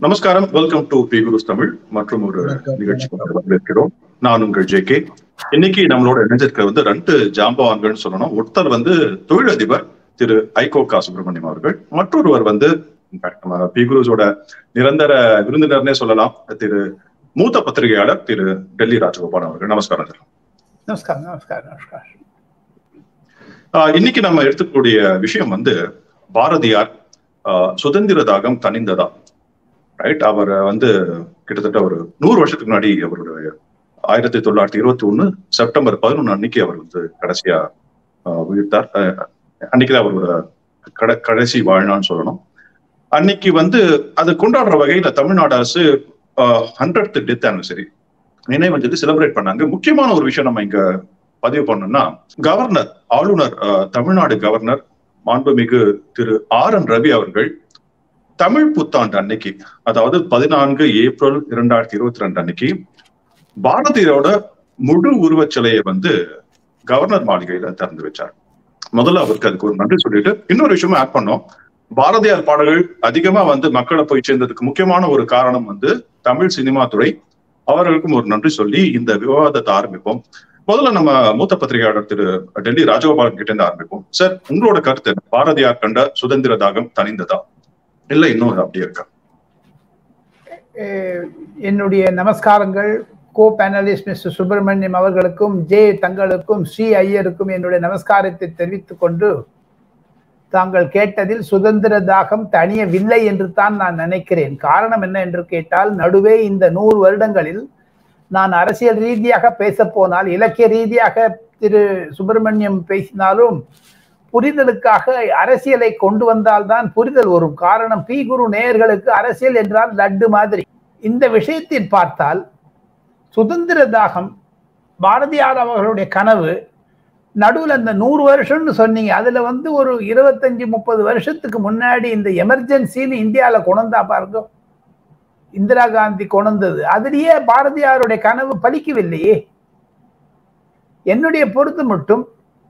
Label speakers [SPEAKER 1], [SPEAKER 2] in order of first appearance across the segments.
[SPEAKER 1] நமஸ்காரம் welcome to P Gurus Tamil மற்றும் ஒரு நிகழ்ச்சிக்கு வரவேற்கிறோம் நான் உங்கள் ஜே கே இன்னைக்கு நம்மளோட இணைஞ்சிருக்க வந்து ரெண்டு ஜாம்பவான்கள்னு சொல்லணும் ஒருத்தர் வந்து தொழிலதிபர் திரு ஐகோகா சுப்பிரமணியம் அவர்கள் மற்றொருவர் வந்து நம்ம பி குருஸோட நிரந்தர விருந்தினர்னே சொல்லலாம் திரு மூத்த பத்திரிகையாளர் திரு டெல்லி ராஜகோபால் அவர்கள் நமஸ்காரம் சார்
[SPEAKER 2] நமஸ்காரம் நமஸ்காரம் நமஸ்காரம்
[SPEAKER 1] ஆஹ் இன்னைக்கு நம்ம எடுத்துக்கூடிய விஷயம் வந்து பாரதியார் ஆஹ் சுதந்திர தாகம் தனிந்ததா ரைட் அவர் வந்து கிட்டத்தட்ட ஒரு நூறு வருஷத்துக்கு முன்னாடி அவருடைய ஆயிரத்தி தொள்ளாயிரத்தி இருபத்தி ஒண்ணு செப்டம்பர் பதினொன்னு அன்னைக்கு அவர் வந்து கடைசியா ஆஹ் உயிர்த்தார் ஆஹ் அன்னைக்குதான் அவரோட கட கடைசி வாழ்நாள்னு சொல்லணும் அன்னைக்கு வந்து அது கொண்டாடுற வகையில தமிழ்நாடு அரசு ஹண்ட்ரட் டெத் ஆனிவர்சரி நினைவஞ்சலி செலிப்ரேட் பண்ணாங்க முக்கியமான ஒரு விஷயம் நம்ம இங்க பதிவு பண்ணோம்னா கவர்னர் ஆளுநர் தமிழ்நாடு கவர்னர் மாண்புமிகு திரு ஆர் என் ரவி அவர்கள் தமிழ் புத்தாண்டு அன்னைக்கு அதாவது பதினான்கு ஏப்ரல் இரண்டாயிரத்தி இருபத்தி ரெண்டு அன்னைக்கு பாரதியோட முழு உருவச்சிலையை வந்து கவர்னர் மாளிகையில திறந்து வச்சார் முதல்ல அவருக்கு அதுக்கு ஒரு நன்றி சொல்லிட்டு இன்னொரு விஷயமும் ஆட் பண்ணோம் பாரதியார் பாடல்கள் அதிகமா வந்து மக்களை போய் சேர்ந்ததுக்கு முக்கியமான ஒரு காரணம் வந்து தமிழ் சினிமா துறை அவர்களுக்கும் ஒரு நன்றி சொல்லி இந்த விவாதத்தை ஆரம்பிப்போம் முதல்ல நம்ம மூத்த பத்திரிகையாளர் திரு டெல்லி ராஜகோபாலன் கிட்ட இருந்து ஆரம்பிப்போம் சார் உங்களோட கருத்து பாரதியார் கண்ட சுதந்திர தாகம் தனிந்ததா இல்ல இன்னும் அப்படியே இருக்கா
[SPEAKER 2] என்னுடைய நமஸ்காரங்கள் கோ பேனலிஸ்ட் மிஸ்டர் சுப்பிரமணியம் அவர்களுக்கும் ஜே தங்களுக்கும் ஸ்ரீ ஐயருக்கும் என்னுடைய நமஸ்காரத்தை தெரிவித்துக் கொண்டு தாங்கள் கேட்டதில் சுதந்திர தாகம் தனியவில்லை என்று தான் நான் நினைக்கிறேன் காரணம் என்ன என்று கேட்டால் நடுவே இந்த நூறு வருடங்களில் நான் அரசியல் ரீதியாக பேச போனால் இலக்கிய ரீதியாக திரு சுப்பிரமணியம் பேசினாலும் புரிதலுக்காக அரசியலை கொண்டு வந்தால்தான் புரிதல் வரும் காரணம் பி குரு நேயர்களுக்கு அரசியல் என்றால் லட்டு மாதிரி இந்த விஷயத்தில் பார்த்தால் சுதந்திர தாகம் பாரதியார் அவர்களுடைய கனவு நடுவில் அந்த நூறு வருஷம்னு சொன்னீங்க அதுல வந்து ஒரு இருபத்தஞ்சு முப்பது வருஷத்துக்கு முன்னாடி இந்த எமர்ஜென்சின்னு இந்தியாவில் கொண்டா பாருங்க இந்திரா காந்தி கொண்டது அதுலயே பாரதியாருடைய கனவு பலிக்கவில்லையே என்னுடைய பொறுத்து மட்டும்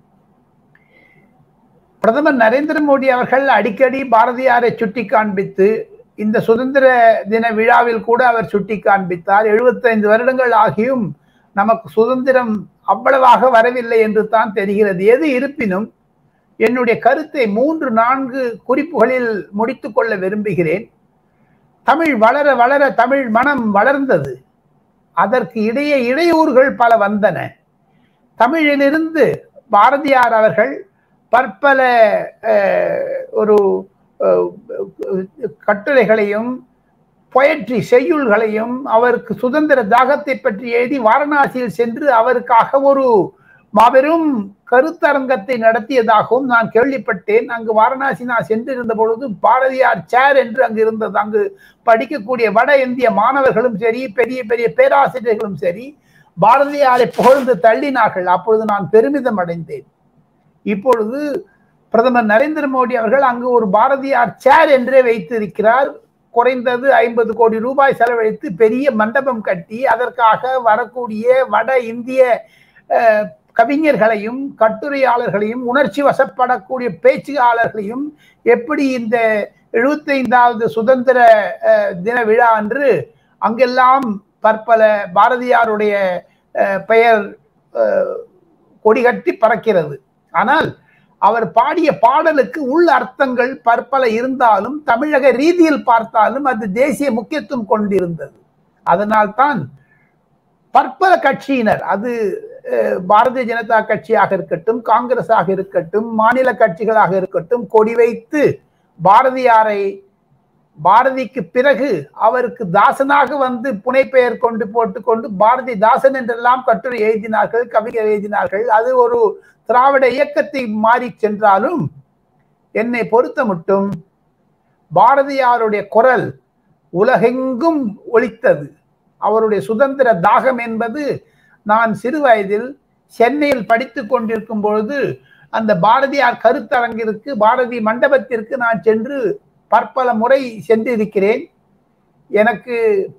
[SPEAKER 2] பிரதமர் நரேந்திர மோடி அவர்கள் அடிக்கடி பாரதியாரை சுட்டி காண்பித்து இந்த சுதந்திர தின விழாவில் கூட அவர் சுட்டி காண்பித்தார் எழுபத்தைந்து வருடங்கள் ஆகியும் நமக்கு சுதந்திரம் அவ்வளவாக வரவில்லை என்று தான் தெரிகிறது எது இருப்பினும் என்னுடைய கருத்தை மூன்று நான்கு குறிப்புகளில் முடித்து கொள்ள விரும்புகிறேன் தமிழ் வளர வளர தமிழ் மனம் வளர்ந்தது அதற்கு இடையே இடையூறுகள் பல வந்தன தமிழிலிருந்து பாரதியார் அவர்கள் பற்பல ஒரு கட்டுரைகளையும் பொயட்ரி செய்யுள்களையும் அவருக்கு சுதந்திர தாகத்தை பற்றி எழுதி வாரணாசியில் சென்று அவருக்காக ஒரு மாபெரும் கருத்தரங்கத்தை நடத்தியதாகவும் நான் கேள்விப்பட்டேன் அங்கு வாரணாசி நான் சென்றிருந்த பொழுது பாரதியார் சேர் என்று அங்கு இருந்தது அங்கு படிக்கக்கூடிய வட இந்திய மாணவர்களும் சரி பெரிய பெரிய பேராசிரியர்களும் சரி பாரதியாரை புகழ்ந்து தள்ளினார்கள் அப்பொழுது நான் பெருமிதம் அடைந்தேன் இப்பொழுது பிரதமர் நரேந்திர மோடி அவர்கள் அங்கு ஒரு பாரதியார் சேர் என்றே வைத்திருக்கிறார் குறைந்தது ஐம்பது கோடி ரூபாய் செலவழித்து பெரிய மண்டபம் கட்டி அதற்காக வரக்கூடிய வட இந்திய கவிஞர்களையும் கட்டுரையாளர்களையும் உணர்ச்சி வசப்படக்கூடிய பேச்சாளர்களையும் எப்படி இந்த எழுபத்தைந்தாவது சுதந்திர தின விழா அன்று அங்கெல்லாம் பற்பல பாரதியாருடைய பெயர் கொடிகட்டி பறக்கிறது ஆனால் அவர் பாடிய பாடலுக்கு உள் அர்த்தங்கள் பற்பல இருந்தாலும் தமிழக ரீதியில் பார்த்தாலும் அது தேசிய முக்கியத்துவம் கொண்டிருந்தது அதனால்தான் பற்பல கட்சியினர் அது பாரதிய ஜனதா கட்சியாக இருக்கட்டும் காங்கிரஸாக இருக்கட்டும் மாநில கட்சிகளாக இருக்கட்டும் கொடி வைத்து பாரதியாரை பாரதிக்கு பிறகு அவருக்கு தாசனாக வந்து புனைப்பெயர் கொண்டு போட்டுக்கொண்டு பாரதி தாசன் என்றெல்லாம் கட்டுரை எழுதினார்கள் கவிதை எழுதினார்கள் அது ஒரு திராவிட இயக்கத்தை மாறி சென்றாலும் என்னை பொறுத்த மட்டும் பாரதியாருடைய குரல் உலகெங்கும் ஒழித்தது அவருடைய சுதந்திர தாகம் என்பது நான் சிறு வயதில் சென்னையில் படித்து கொண்டிருக்கும் பொழுது அந்த பாரதியார் கருத்தரங்கிற்கு பாரதி மண்டபத்திற்கு நான் சென்று பற்பல முறை சென்றிருக்கிறேன் எனக்கு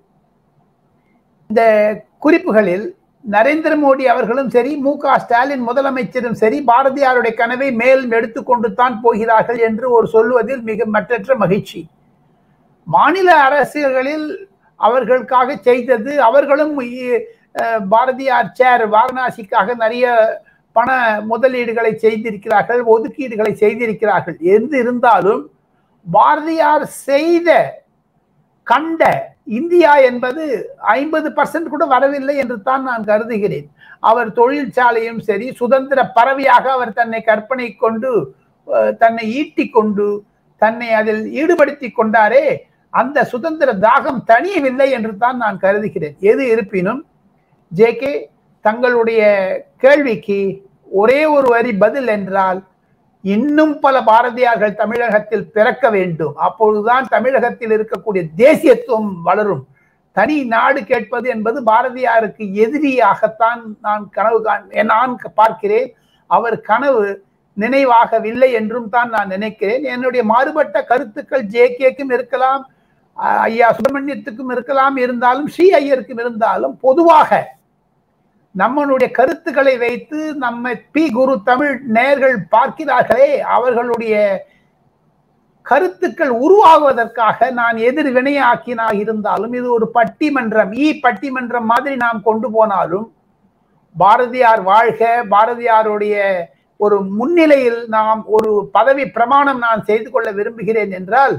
[SPEAKER 2] இந்த குறிப்புகளில் நரேந்திர மோடி அவர்களும் சரி மு க ஸ்டாலின் முதலமைச்சரும் சரி பாரதியாருடைய கனவை மேலும் எடுத்துக்கொண்டு தான் போகிறார்கள் என்று ஒரு சொல்லுவதில் மிக மற்றற்ற மகிழ்ச்சி மாநில அரசுகளில் அவர்களுக்காக செய்தது அவர்களும் இ- அஹ், பாரதியார் சேர் வாரணாசிக்காக நிறைய பண முதலீடுகளை செய்திருக்கிறார்கள் ஒதுக்கீடுகளை செய்திருக்கிறார்கள் எது இருந்தாலும் பாரதியார் செய்த கண்ட இந்தியா என்பது ஐம்பது பர்சன்ட் கூட வரவில்லை என்று தான் நான் கருதுகிறேன் அவர் தொழிற்சாலையும் சரி சுதந்திர பறவையாக அவர் தன்னை கற்பனை கொண்டு அஹ், தன்னை ஈட்டி கொண்டு தன்னை அதில் ஈடுபடுத்தி கொண்டாரே அந்த சுதந்திர தாகம் தணியவில்லை என்று தான் நான் கருதுகிறேன் எது இருப்பினும் ஜே கே தங்களுடைய கேள்விக்கு ஒரே ஒரு வரி பதில் என்றால் இன்னும் பல பாரதியார்கள் தமிழகத்தில் பிறக்க வேண்டும் அப்பொழுதுதான் தமிழகத்தில் இருக்கக்கூடிய தேசியத்துவம் வளரும் தனி நாடு கேட்பது என்பது பாரதியாருக்கு எதிரியாகத்தான் நான் கனவு காண் நான் பார்க்கிறேன் அவர் கனவு நினைவாகவில்லை என்றும் தான் நான் நினைக்கிறேன் என்னுடைய மாறுபட்ட கருத்துக்கள் ஜே கேக்கும் இருக்கலாம் அஹ் ஐயா சுப்பிரமணியத்துக்கும் இருக்கலாம் இருந்தாலும் ஸ்ரீ ஐயருக்கும் இருந்தாலும் பொதுவாக நம்மளுடைய கருத்துக்களை வைத்து நம்ம பி குரு தமிழ் நேயர்கள் பார்க்கிறார்களே அவர்களுடைய கருத்துக்கள் உருவாகுவதற்காக நான் எதிர் வினையாக்கினாக இருந்தாலும் இது ஒரு பட்டிமன்றம் ஈ பட்டிமன்றம் மாதிரி நாம் கொண்டு போனாலும் பாரதியார் வாழ்க பாரதியாருடைய ஒரு முன்னிலையில் நாம் ஒரு பதவி பிரமாணம் நான் செய்து கொள்ள விரும்புகிறேன் என்றால்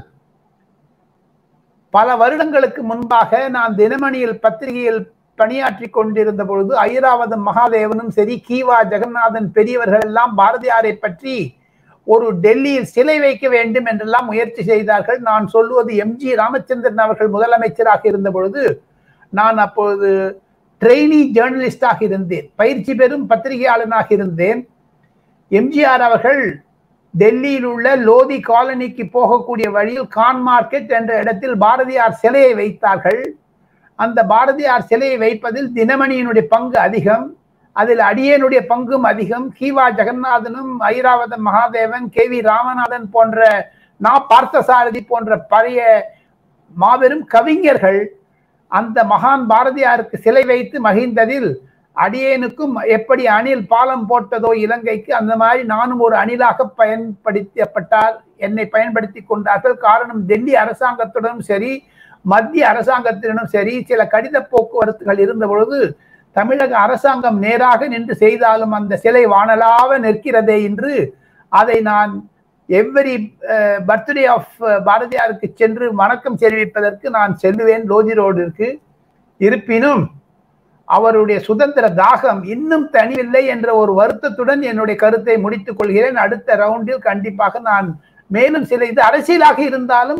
[SPEAKER 2] பல வருடங்களுக்கு முன்பாக நான் தினமணியில் பத்திரிகையில் பணியாற்றி கொண்டிருந்த பொழுது ஐராவதம் மகாதேவனும் சரி கீவா ஜெகநாதன் பெரியவர்கள் எல்லாம் பாரதியாரை பற்றி ஒரு டெல்லியில் சிலை வைக்க வேண்டும் என்றெல்லாம் முயற்சி செய்தார்கள் நான் சொல்லுவது எம்ஜி ராமச்சந்திரன் அவர்கள் முதலமைச்சராக இருந்த பொழுது நான் அப்பொழுது ட்ரெயினி ஜேர்னலிஸ்டாக இருந்தேன் பயிற்சி பெறும் பத்திரிகையாளனாக இருந்தேன் எம்ஜிஆர் அவர்கள் டெல்லியில் உள்ள லோதி காலனிக்கு போகக்கூடிய வழியில் கான் மார்க்கெட் என்ற இடத்தில் பாரதியார் சிலையை வைத்தார்கள் அந்த பாரதியார் சிலையை வைப்பதில் தினமணியினுடைய பங்கு அதிகம் அதில் அடியனுடைய பங்கும் அதிகம் கீவா ஜெகநாதனும் ஐராவதன் மகாதேவன் கே வி ராமநாதன் போன்ற நா பார்த்தசாரதி போன்ற பழைய மாபெரும் கவிஞர்கள் அந்த மகான் பாரதியாருக்கு சிலை வைத்து மகிழ்ந்ததில் அடியேனுக்கும் எப்படி அணில் பாலம் போட்டதோ இலங்கைக்கு அந்த மாதிரி நானும் ஒரு அணிலாக பயன்படுத்தப்பட்டார் என்னை பயன்படுத்தி கொண்டார்கள் காரணம் டெல்லி அரசாங்கத்துடனும் சரி மத்திய அரசாங்கத்திடனும் சரி சில கடித போக்குவரத்துகள் இருந்த பொழுது தமிழக அரசாங்கம் நேராக நின்று செய்தாலும் அந்த சிலை வானலாக நிற்கிறதே என்று அதை நான் எவ்வரி பர்த்டே ஆஃப் பாரதியாருக்கு சென்று வணக்கம் தெரிவிப்பதற்கு நான் செல்லுவேன் லோஜி ரோடிற்கு இருப்பினும் அவருடைய சுதந்திர தாகம் இன்னும் தனிவில்லை என்ற ஒரு வருத்தத்துடன் என்னுடைய கருத்தை முடித்துக் கொள்கிறேன் அடுத்த ரவுண்டில் கண்டிப்பாக நான் மேலும் சில இது அரசியலாக இருந்தாலும்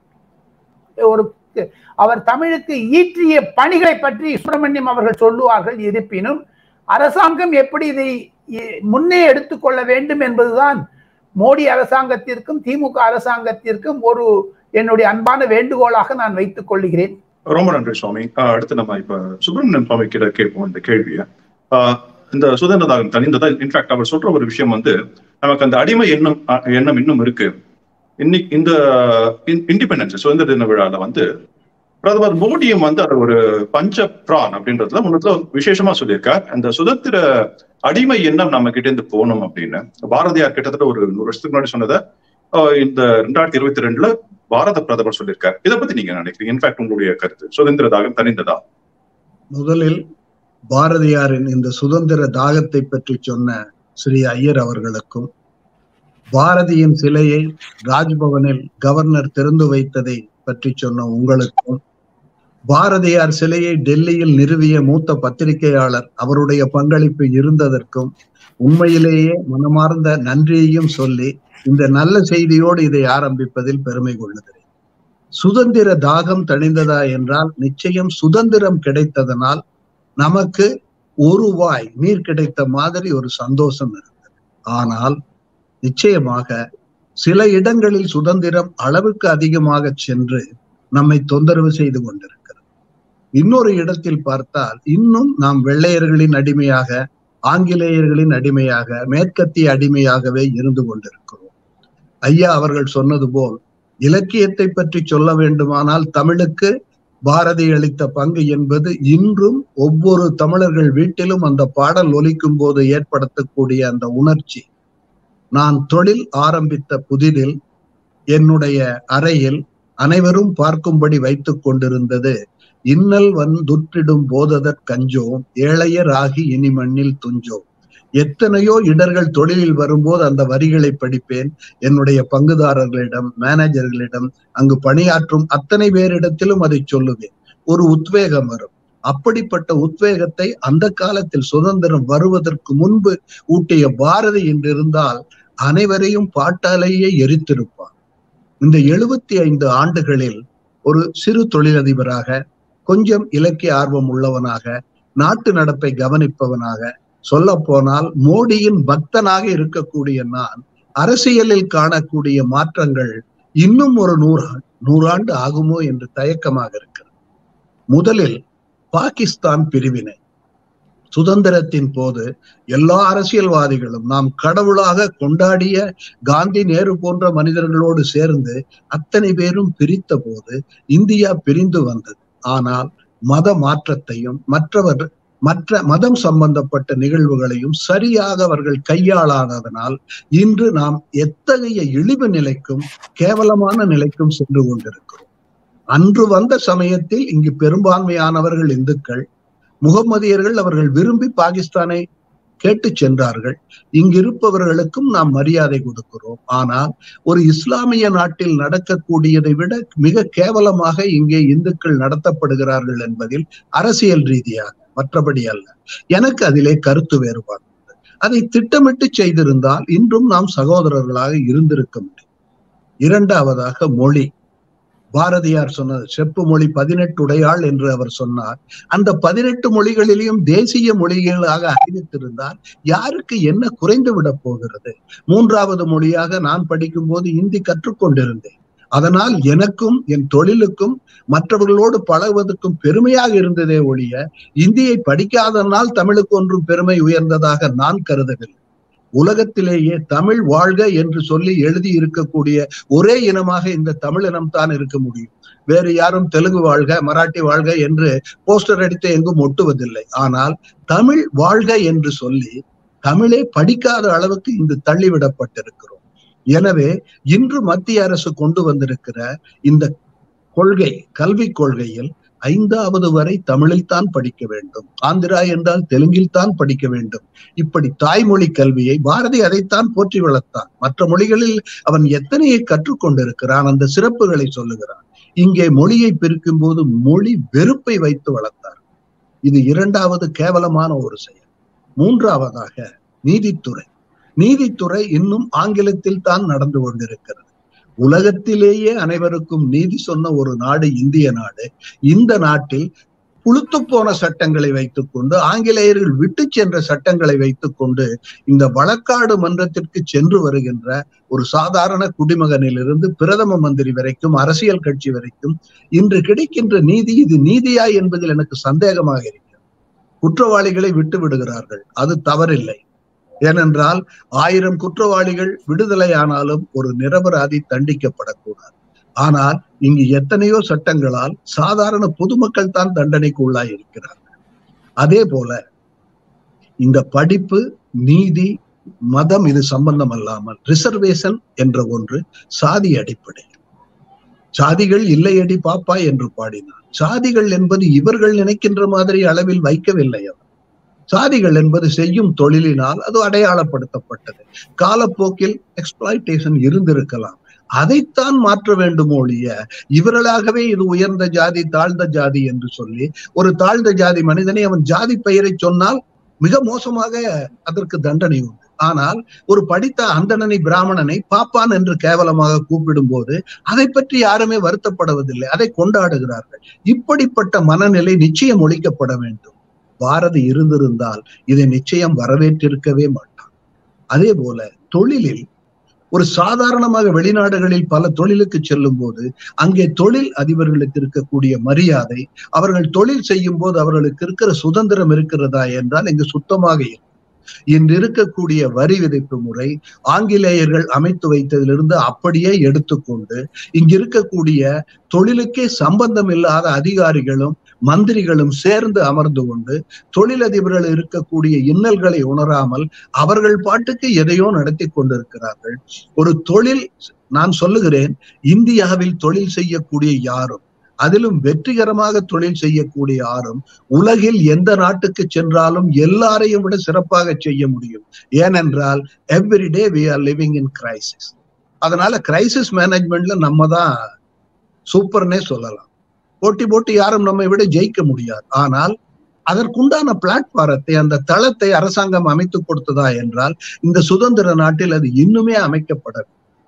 [SPEAKER 2] ஒரு அவர் தமிழுக்கு ஈற்றிய பணிகளை பற்றி சுப்பிரமணியம் அவர்கள் சொல்லுவார்கள் இருப்பினும் அரசாங்கம் எப்படி இதை முன்னே எடுத்துக்கொள்ள வேண்டும் என்பதுதான் மோடி அரசாங்கத்திற்கும் திமுக அரசாங்கத்திற்கும் ஒரு என்னுடைய அன்பான வேண்டுகோளாக நான் வைத்துக் கொள்கிறேன்
[SPEAKER 1] ரொம்ப நன்றி சுவாமி அடுத்து நம்ம இப்ப சுப்பிரமணியன் சுவாமி கிட்ட கேட்போம் இந்த கேள்வியை இந்த சுதந்திர தாகம் தனிந்ததா இன்ஃபேக்ட் அவர் சொல்ற ஒரு விஷயம் வந்து நமக்கு அந்த அடிமை எண்ணம் எண்ணம் இன்னும் இருக்கு இன்னைக்கு இந்த இண்டிபெண்டன்ஸ் சுதந்திர தின விழால வந்து பிரதமர் மோடியும் வந்து அதை ஒரு பஞ்ச பிரான் அப்படின்றதுல முன்னத்துல விசேஷமா சொல்லியிருக்கார் அந்த சுதந்திர அடிமை எண்ணம் நம்ம கிட்ட இருந்து போகணும் அப்படின்னு பாரதியார் கிட்டத்தட்ட ஒரு நூறு வருஷத்துக்கு முன்னாடி சொன்னதை இந்த ரெண்டாயிரத்தி இருபத்தி ரெண்டுல பாரத பிரதமர் சொல்லியிருக்காரு இதை பத்தி நீங்க நினைக்கிறீங்க இன்ஃபேக்ட் உங்களுடைய கருத்து சுதந்திர தாகம் தனிந்ததா
[SPEAKER 3] முதலில் பாரதியாரின் இந்த சுதந்திர தாகத்தை பற்றி சொன்ன ஸ்ரீ ஐயர் அவர்களுக்கும் பாரதியின் சிலையை ராஜ்பவனில் கவர்னர் திறந்து வைத்ததை பற்றி சொன்ன உங்களுக்கும் பாரதியார் சிலையை டெல்லியில் நிறுவிய மூத்த பத்திரிகையாளர் அவருடைய பங்களிப்பு இருந்ததற்கும் உண்மையிலேயே மனமார்ந்த நன்றியையும் சொல்லி இந்த நல்ல செய்தியோடு இதை ஆரம்பிப்பதில் பெருமை கொள்ளுகிறேன் சுதந்திர தாகம் தணிந்ததா என்றால் நிச்சயம் சுதந்திரம் கிடைத்ததனால் நமக்கு ஒரு வாய் நீர் கிடைத்த மாதிரி ஒரு சந்தோஷம் இருந்தது ஆனால் நிச்சயமாக சில இடங்களில் சுதந்திரம் அளவுக்கு அதிகமாக சென்று நம்மை தொந்தரவு செய்து கொண்டிருக்கிறது இன்னொரு இடத்தில் பார்த்தால் இன்னும் நாம் வெள்ளையர்களின் அடிமையாக ஆங்கிலேயர்களின் அடிமையாக மேற்கத்திய அடிமையாகவே இருந்து கொண்டிருக்கிறோம் ஐயா அவர்கள் சொன்னது போல் இலக்கியத்தை பற்றி சொல்ல வேண்டுமானால் தமிழுக்கு பாரதி அளித்த பங்கு என்பது இன்றும் ஒவ்வொரு தமிழர்கள் வீட்டிலும் அந்த பாடல் ஒலிக்கும் போது ஏற்படுத்தக்கூடிய அந்த உணர்ச்சி நான் தொழில் ஆரம்பித்த புதிதில் என்னுடைய அறையில் அனைவரும் பார்க்கும்படி வைத்துக் கொண்டிருந்தது இன்னல் வந்துற்றிடும் போததற் கஞ்சோம் ஏழையராகி இனி மண்ணில் துஞ்சோம் எத்தனையோ இடர்கள் தொழிலில் வரும்போது அந்த வரிகளை படிப்பேன் என்னுடைய பங்குதாரர்களிடம் மேனேஜர்களிடம் அங்கு பணியாற்றும் அத்தனை பேரிடத்திலும் அதை சொல்லுவேன் ஒரு உத்வேகம் வரும் அப்படிப்பட்ட உத்வேகத்தை அந்த காலத்தில் சுதந்திரம் வருவதற்கு முன்பு ஊட்டிய பாரதி என்றிருந்தால் அனைவரையும் பாட்டாலேயே எரித்திருப்பார் இந்த எழுபத்தி ஐந்து ஆண்டுகளில் ஒரு சிறு தொழிலதிபராக கொஞ்சம் இலக்கிய ஆர்வம் உள்ளவனாக நாட்டு நடப்பை கவனிப்பவனாக சொல்ல போனால் மோடியின் பக்தனாக இருக்கக்கூடிய நான் அரசியலில் காணக்கூடிய மாற்றங்கள் இன்னும் ஒரு நூறு நூறாண்டு ஆகுமோ என்று தயக்கமாக இருக்கிறது முதலில் பாகிஸ்தான் பிரிவினை சுதந்திரத்தின் போது எல்லா அரசியல்வாதிகளும் நாம் கடவுளாக கொண்டாடிய காந்தி நேரு போன்ற மனிதர்களோடு சேர்ந்து அத்தனை பேரும் பிரித்த போது இந்தியா பிரிந்து வந்தது ஆனால் மத மாற்றத்தையும் மற்றவர் மற்ற மதம் சம்பந்தப்பட்ட நிகழ்வுகளையும் சரியாக அவர்கள் கையாளாததனால் இன்று நாம் எத்தகைய இழிவு நிலைக்கும் கேவலமான நிலைக்கும் சென்று கொண்டிருக்கிறோம் அன்று வந்த சமயத்தில் இங்கு பெரும்பான்மையானவர்கள் இந்துக்கள் முகமதியர்கள் அவர்கள் விரும்பி பாகிஸ்தானை கேட்டு சென்றார்கள் இங்கிருப்பவர்களுக்கும் நாம் மரியாதை கொடுக்கிறோம் ஆனால் ஒரு இஸ்லாமிய நாட்டில் நடக்கக்கூடியதை விட மிக கேவலமாக இங்கே இந்துக்கள் நடத்தப்படுகிறார்கள் என்பதில் அரசியல் ரீதியாக மற்றபடி அல்ல எனக்கு அதிலே கருத்து வேறுபாடு அதை திட்டமிட்டு செய்திருந்தால் இன்றும் நாம் சகோதரர்களாக இருந்திருக்க முடியும் இரண்டாவதாக மொழி பாரதியார் சொன்னது செப்பு மொழி பதினெட்டு உடையாள் என்று அவர் சொன்னார் அந்த பதினெட்டு மொழிகளிலும் தேசிய மொழிகளாக அறிவித்திருந்தால் யாருக்கு என்ன குறைந்து விட போகிறது மூன்றாவது மொழியாக நான் படிக்கும் போது இந்தி கற்றுக்கொண்டிருந்தேன் அதனால் எனக்கும் என் தொழிலுக்கும் மற்றவர்களோடு பழகுவதற்கும் பெருமையாக இருந்ததே ஒழிய இந்தியை படிக்காதனால் தமிழுக்கு ஒன்றும் பெருமை உயர்ந்ததாக நான் கருதவில்லை உலகத்திலேயே தமிழ் வாழ்க என்று சொல்லி எழுதி இருக்கக்கூடிய ஒரே இனமாக இந்த தமிழ் இனம் தான் இருக்க முடியும் வேறு யாரும் தெலுங்கு வாழ்க மராட்டி வாழ்க என்று போஸ்டர் அடித்து எங்கும் ஒட்டுவதில்லை ஆனால் தமிழ் வாழ்க என்று சொல்லி தமிழே படிக்காத அளவுக்கு இங்கு தள்ளிவிடப்பட்டிருக்கிறோம் எனவே இன்று மத்திய அரசு கொண்டு வந்திருக்கிற இந்த கொள்கை கல்வி கொள்கையில் ஐந்தாவது வரை தமிழில் தான் படிக்க வேண்டும் ஆந்திரா என்றால் தெலுங்கில் தான் படிக்க வேண்டும் இப்படி தாய்மொழி கல்வியை பாரதி அதைத்தான் போற்றி வளர்த்தான் மற்ற மொழிகளில் அவன் எத்தனையை கற்றுக்கொண்டிருக்கிறான் அந்த சிறப்புகளை சொல்லுகிறான் இங்கே மொழியை பிரிக்கும் போது மொழி வெறுப்பை வைத்து வளர்த்தார் இது இரண்டாவது கேவலமான ஒரு செயல் மூன்றாவதாக நீதித்துறை நீதித்துறை இன்னும் ஆங்கிலத்தில் தான் நடந்து கொண்டிருக்கிறது உலகத்திலேயே அனைவருக்கும் நீதி சொன்ன ஒரு நாடு இந்திய நாடு இந்த நாட்டில் புளுத்து போன சட்டங்களை வைத்துக்கொண்டு ஆங்கிலேயர்கள் விட்டு சென்ற சட்டங்களை வைத்துக்கொண்டு இந்த வழக்காடு மன்றத்திற்கு சென்று வருகின்ற ஒரு சாதாரண குடிமகனிலிருந்து பிரதம மந்திரி வரைக்கும் அரசியல் கட்சி வரைக்கும் இன்று கிடைக்கின்ற நீதி இது நீதியா என்பதில் எனக்கு சந்தேகமாக இருக்கிறது குற்றவாளிகளை விட்டு விடுகிறார்கள் அது தவறில்லை ஏனென்றால் ஆயிரம் குற்றவாளிகள் விடுதலையானாலும் ஒரு நிரபராதி தண்டிக்கப்படக்கூடாது ஆனால் இங்கு எத்தனையோ சட்டங்களால் சாதாரண பொதுமக்கள் தான் தண்டனைக்கு உள்ளாய் இருக்கிறார்கள் அதே போல இந்த படிப்பு நீதி மதம் இது சம்பந்தம் அல்லாமல் ரிசர்வேஷன் என்ற ஒன்று சாதி அடிப்படை சாதிகள் இல்லையடி பாப்பா என்று பாடினார் சாதிகள் என்பது இவர்கள் நினைக்கின்ற மாதிரி அளவில் வைக்கவில்லை அவர் சாதிகள் என்பது செய்யும் தொழிலினால் அது அடையாளப்படுத்தப்பட்டது காலப்போக்கில் எக்ஸ்பிளாய்டேஷன் இருந்திருக்கலாம் அதைத்தான் மாற்ற வேண்டும் ஒழிய இவர்களாகவே இது உயர்ந்த ஜாதி தாழ்ந்த ஜாதி என்று சொல்லி ஒரு தாழ்ந்த ஜாதி மனிதனை அவன் ஜாதி பெயரை சொன்னால் மிக மோசமாக அதற்கு தண்டனை உண்டு ஆனால் ஒரு படித்த அந்தணனை பிராமணனை பாப்பான் என்று கேவலமாக கூப்பிடும் போது அதை பற்றி யாருமே வருத்தப்படுவதில்லை அதை கொண்டாடுகிறார்கள் இப்படிப்பட்ட மனநிலை நிச்சயம் ஒழிக்கப்பட வேண்டும் பாரதி இருந்திருந்தால் இதை நிச்சயம் வரவேற்றிருக்கவே மாட்டான் அதே போல தொழிலில் ஒரு சாதாரணமாக வெளிநாடுகளில் பல தொழிலுக்கு செல்லும் போது அங்கே தொழில் அதிபர்களுக்கு இருக்கக்கூடிய மரியாதை அவர்கள் தொழில் செய்யும் போது அவர்களுக்கு இருக்கிற சுதந்திரம் இருக்கிறதா என்றால் இங்கு சுத்தமாக இருக்கும் இன்று இருக்கக்கூடிய வரி விதிப்பு முறை ஆங்கிலேயர்கள் அமைத்து வைத்ததிலிருந்து அப்படியே எடுத்துக்கொண்டு இங்க இருக்கக்கூடிய தொழிலுக்கே சம்பந்தம் இல்லாத அதிகாரிகளும் மந்திரிகளும் சேர்ந்து அமர்ந்து கொண்டு தொழிலதிபர்கள் இருக்கக்கூடிய இன்னல்களை உணராமல் அவர்கள் பாட்டுக்கு எதையோ நடத்தி கொண்டிருக்கிறார்கள் ஒரு தொழில் நான் சொல்லுகிறேன் இந்தியாவில் தொழில் செய்யக்கூடிய யாரும் அதிலும் வெற்றிகரமாக தொழில் செய்யக்கூடிய யாரும் உலகில் எந்த நாட்டுக்கு சென்றாலும் எல்லாரையும் விட சிறப்பாக செய்ய முடியும் ஏனென்றால் everyday we are living in crisis அதனால கிரைசிஸ் மேனேஜ்மெண்ட்ல நம்ம தான் சூப்பர்னே சொல்லலாம் போட்டி போட்டி யாரும் நம்மை விட ஜெயிக்க முடியாது ஆனால் அதற்குண்டான பிளாட்பாரத்தை அந்த தளத்தை அரசாங்கம் அமைத்து கொடுத்ததா என்றால் இந்த சுதந்திர நாட்டில் அது இன்னுமே அமைக்கப்படவில்லை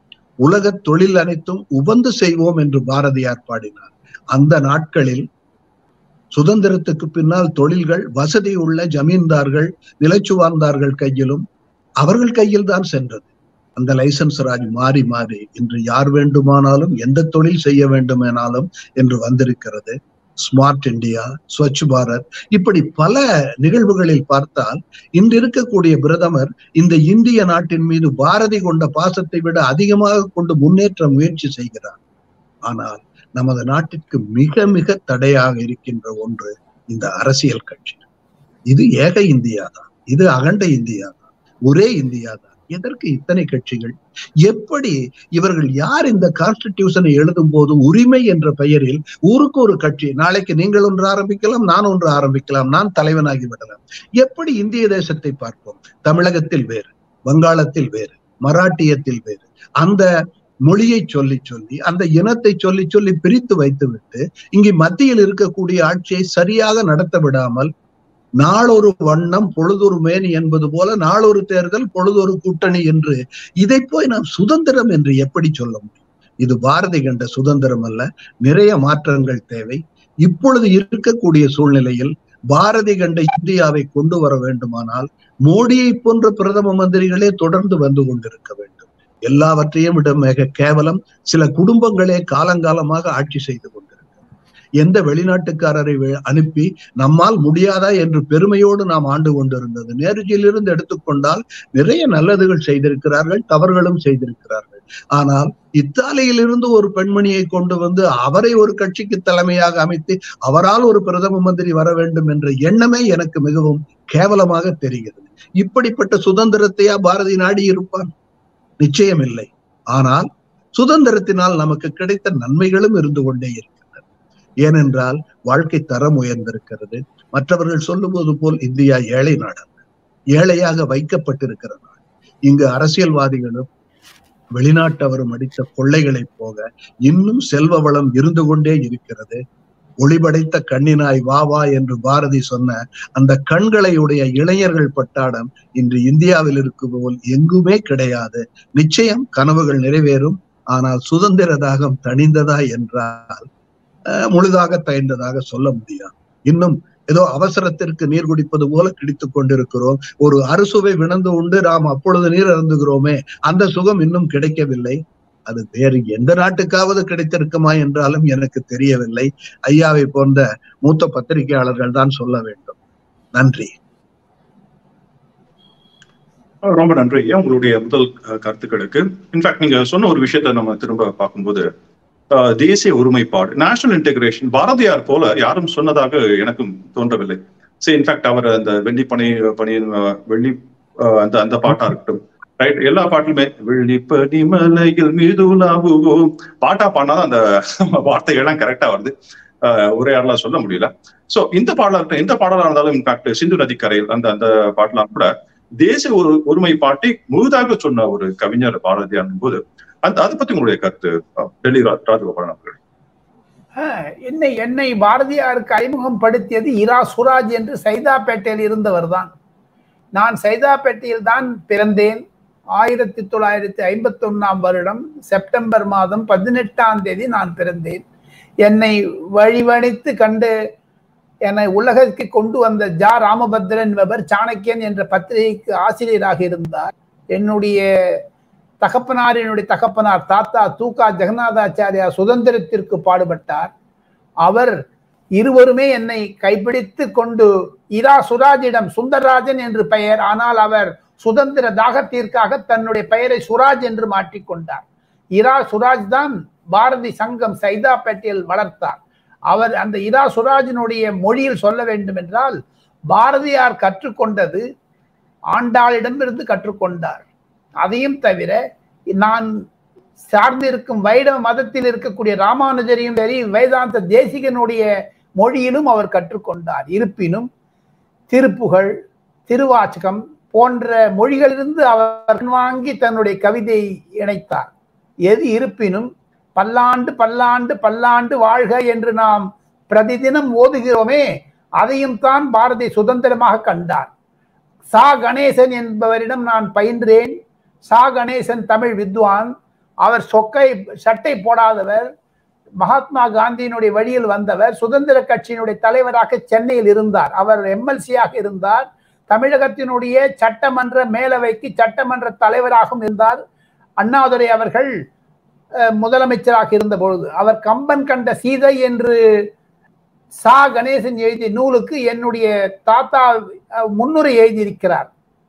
[SPEAKER 3] உலக தொழில் அனைத்தும் உபந்து செய்வோம் என்று பாரதியார் பாடினார் அந்த நாட்களில் சுதந்திரத்துக்கு பின்னால் தொழில்கள் வசதி உள்ள ஜமீன்தார்கள் நிலச்சுவார்ந்தார்கள் கையிலும் அவர்கள் கையில் தான் சென்றது அந்த லைசன்ஸ் ராஜ் மாறி மாறி இன்று யார் வேண்டுமானாலும் எந்த தொழில் செய்ய வேண்டுமானாலும் என்று வந்திருக்கிறது ஸ்மார்ட் இந்தியா ஸ்வச் பாரத் இப்படி பல நிகழ்வுகளில் பார்த்தால் இன்று இருக்கக்கூடிய பிரதமர் இந்த இந்திய நாட்டின் மீது பாரதி கொண்ட பாசத்தை விட அதிகமாக கொண்டு முன்னேற்ற முயற்சி செய்கிறார் ஆனால் நமது நாட்டிற்கு மிக மிக தடையாக இருக்கின்ற ஒன்று இந்த அரசியல் கட்சி இது ஏக இந்தியா தான் இது அகண்ட இந்தியா தான் ஒரே இந்தியா தான் எதற்கு இத்தனை கட்சிகள் எப்படி இவர்கள் யார் இந்த கான்ஸ்டிடியூஷனை எழுதும் போது உரிமை என்ற பெயரில் ஊருக்கு ஒரு கட்சி நாளைக்கு நீங்கள் ஒன்று ஆரம்பிக்கலாம் நான் ஒன்று ஆரம்பிக்கலாம் நான் தலைவனாகி விடலாம் எப்படி இந்திய தேசத்தை பார்ப்போம் தமிழகத்தில் வேறு வங்காளத்தில் வேறு மராட்டியத்தில் வேறு அந்த மொழியை சொல்லி சொல்லி அந்த இனத்தை சொல்லி சொல்லி பிரித்து வைத்துவிட்டு இங்கே மத்தியில் இருக்கக்கூடிய ஆட்சியை சரியாக நடத்த விடாமல் நாளொரு வண்ணம் பொழுதொரு மேனி என்பது போல நாளொரு தேர்தல் பொழுதொரு கூட்டணி என்று இதை போய் நாம் சுதந்திரம் என்று எப்படி சொல்ல முடியும் இது பாரதி கண்ட சுதந்திரம் அல்ல நிறைய மாற்றங்கள் தேவை இப்பொழுது இருக்கக்கூடிய சூழ்நிலையில் பாரதி கண்ட இந்தியாவை கொண்டு வர வேண்டுமானால் மோடியை போன்ற பிரதம மந்திரிகளே தொடர்ந்து வந்து கொண்டிருக்க வேண்டும் எல்லாவற்றையும் விட மிக கேவலம் சில குடும்பங்களே காலங்காலமாக ஆட்சி செய்து கொண்டிருக்கிறது எந்த வெளிநாட்டுக்காரரை அனுப்பி நம்மால் முடியாதா என்று பெருமையோடு நாம் ஆண்டு கொண்டிருந்தது நேருஜியிலிருந்து எடுத்துக்கொண்டால் நிறைய நல்லதுகள் செய்திருக்கிறார்கள் தவறுகளும் செய்திருக்கிறார்கள் ஆனால் இத்தாலியிலிருந்து ஒரு பெண்மணியை கொண்டு வந்து அவரை ஒரு கட்சிக்கு தலைமையாக அமைத்து அவரால் ஒரு பிரதம மந்திரி வர வேண்டும் என்ற எண்ணமே எனக்கு மிகவும் கேவலமாக தெரிகிறது இப்படிப்பட்ட சுதந்திரத்தையா பாரதி நாடி இருப்பான் நிச்சயம் இல்லை ஆனால் சுதந்திரத்தினால் நமக்கு கிடைத்த நன்மைகளும் இருந்து கொண்டே இருக்கின்றன ஏனென்றால் வாழ்க்கை தரம் உயர்ந்திருக்கிறது மற்றவர்கள் சொல்லுவது போல் இந்தியா ஏழை நாடு ஏழையாக வைக்கப்பட்டிருக்கிற நாடு இங்கு அரசியல்வாதிகளும் வெளிநாட்டவரும் அடித்த கொள்ளைகளை போக இன்னும் செல்வ வளம் இருந்து கொண்டே இருக்கிறது ஒளிபடைத்த கண்ணினாய் வா வா என்று பாரதி சொன்ன அந்த கண்களை உடைய இளைஞர்கள் பட்டாடம் இன்று இந்தியாவில் இருக்கும் போல் எங்குமே கிடையாது நிச்சயம் கனவுகள் நிறைவேறும் ஆனால் சுதந்திர தாகம் தணிந்ததா என்றால் முழுதாக தயந்ததாக சொல்ல முடியாது இன்னும் ஏதோ அவசரத்திற்கு நீர் குடிப்பது போல கிடித்துக் கொண்டிருக்கிறோம் ஒரு அறுசுவை விணந்து உண்டு நாம் அப்பொழுது நீர் அருந்துகிறோமே அந்த சுகம் இன்னும் கிடைக்கவில்லை அது வேறு எந்த நாட்டுக்காவது கிடைத்திருக்குமா என்றாலும் எனக்கு தெரியவில்லை ஐயாவை போன்ற மூத்த பத்திரிகையாளர்கள் தான் சொல்ல வேண்டும் நன்றி
[SPEAKER 1] ரொம்ப நன்றி ஐயா உங்களுடைய முதல் கருத்துக்களுக்கு இன்ஃபேக்ட் நீங்க சொன்ன ஒரு விஷயத்த நம்ம திரும்ப பார்க்கும்போது தேசிய ஒருமைப்பாடு நேஷனல் இன்டெகிரேஷன் பாரதியார் போல யாரும் சொன்னதாக எனக்கும் தோன்றவில்லை சரி இன்ஃபேக்ட் அவர் அந்த வெள்ளி பணி பணி வெள்ளி அந்த அந்த பாட்டா இருக்கட்டும் ரைட் எல்லா பாட்டுலுமே வெள்ளி பனிமலையில் மீதுலாவுவோம் பாட்டா பாடினாதான் அந்த வார்த்தைகள்லாம் கரெக்டா வருது உரையாடலாம் சொல்ல முடியல சோ இந்த பாடலா எந்த பாடலா இருந்தாலும் இன்ஃபேக்ட் சிந்து நதிக்கரையில் அந்த அந்த பாட்டெல்லாம் கூட தேசிய ஒரு ஒருமைப்பாட்டை முழுதாக சொன்ன ஒரு கவிஞர் பாரதியார் போது அந்த அதை பத்தி உங்களுடைய கருத்து டெல்லி ராஜகோபாலன் அவர்கள்
[SPEAKER 2] என்னை என்னை பாரதியாருக்கு அறிமுகம் படுத்தியது இரா சுராஜ் என்று சைதாப்பேட்டையில் இருந்தவர் தான் நான் சைதாப்பேட்டையில் தான் பிறந்தேன் ஆயிரத்தி தொள்ளாயிரத்தி ஐம்பத்தி ஒன்னாம் வருடம் செப்டம்பர் மாதம் பதினெட்டாம் தேதி நான் பிறந்தேன் என்னை வழிவணித்து கண்டு என்னை உலகிற்கு கொண்டு வந்த ஜா ராமபத்ரன் என்பவர் சாணக்கியன் என்ற பத்திரிகைக்கு ஆசிரியராக இருந்தார் என்னுடைய தகப்பனார் என்னுடைய தகப்பனார் தாத்தா தூக்கா ஜெகநாதாச்சாரியா சுதந்திரத்திற்கு பாடுபட்டார் அவர் இருவருமே என்னை கைப்பிடித்து கொண்டு இரா சுராஜிடம் சுந்தரராஜன் என்று பெயர் ஆனால் அவர் சுதந்திர தாகத்திற்காக தன்னுடைய பெயரை சுராஜ் என்று மாற்றிக்கொண்டார் இரா சுராஜ் தான் பாரதி சங்கம் சைதாப்பேட்டையில் வளர்த்தார் அவர் அந்த இரா சுராஜினுடைய மொழியில் சொல்ல வேண்டும் என்றால் பாரதியார் கற்றுக்கொண்டது ஆண்டாளிடமிருந்து கற்றுக்கொண்டார் அதையும் தவிர நான் சார்ந்திருக்கும் வைணவ மதத்தில் இருக்கக்கூடிய ராமானுஜரையும் சரி வேதாந்த தேசிகனுடைய மொழியிலும் அவர் கற்றுக்கொண்டார் இருப்பினும் திருப்புகழ் திருவாச்சகம் போன்ற மொழிகளிலிருந்து அவர் வாங்கி தன்னுடைய கவிதை இணைத்தார் எது இருப்பினும் பல்லாண்டு பல்லாண்டு பல்லாண்டு வாழ்க என்று நாம் பிரதிதினம் ஓதுகிறோமே அதையும் தான் பாரதி சுதந்திரமாக கண்டார் சா கணேசன் என்பவரிடம் நான் பயின்றேன் சா கணேசன் தமிழ் வித்வான் அவர் சொக்கை சட்டை போடாதவர் மகாத்மா காந்தியினுடைய வழியில் வந்தவர் சுதந்திர கட்சியினுடைய தலைவராக சென்னையில் இருந்தார் அவர் எம்எல்சியாக இருந்தார் தமிழகத்தினுடைய சட்டமன்ற மேலவைக்கு சட்டமன்ற தலைவராகவும் இருந்தார் அண்ணாதுரை அவர்கள் முதலமைச்சராக இருந்த பொழுது அவர் கம்பன் கண்ட சீதை என்று சா கணேசன் எழுதிய நூலுக்கு என்னுடைய தாத்தா முன்னுரை எழுதியிருக்கிறார்